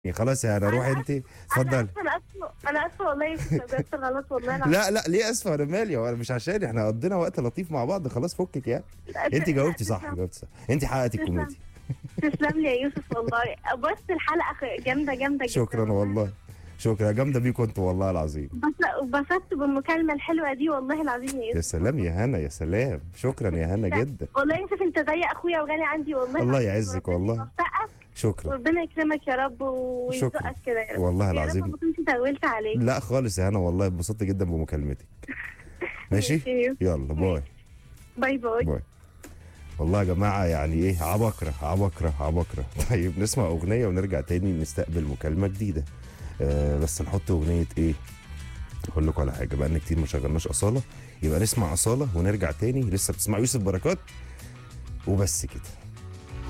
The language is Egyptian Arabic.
خلاص يا هنا روح انت انا اتفضل اسفه انا اسفه انا اسفه والله يا يوسف بجد غلط والله العظيم. لا لا ليه اسفه انا مالي هو أنا مش عشان احنا قضينا وقت لطيف مع بعض خلاص فكك يعني انت جاوبتي صح تسلم- جاوبتي صح انت حققتي تسلم. الكوميديا تسلم لي يا يوسف والله بص الحلقه خ- جامده جامده جدا شكرا والله شكرا جامده بيكم انتوا والله العظيم بس- وبسطت بالمكالمه الحلوه دي والله العظيم يا يا يوسف سلام يا هنا يا سلام شكرا يا هنا جدا والله يا يوسف انت زي اخويا وغالي عندي والله الله العظيم. يعزك ربنا والله. يوفقك شكرا وربنا يكرمك يا رب شكرا. ويرزقك كده يا رب والله يا رب العظيم. ما كنتش طولت عليك لا خالص يا هنا والله اتبسطت جدا بمكالمتك ماشي ماشي يا يوسف. يلا باي باي باي باي والله يا جماعه يعني ايه عبقره عبقره عبقره طيب نسمع اغنيه ونرجع تاني نستقبل مكالمه جديده آه بس نحط اغنيه ايه اقول لكم على حاجه بقى كتير ما شغلناش اصاله يبقى نسمع اصاله ونرجع تاني لسه بتسمع يوسف بركات وبس كده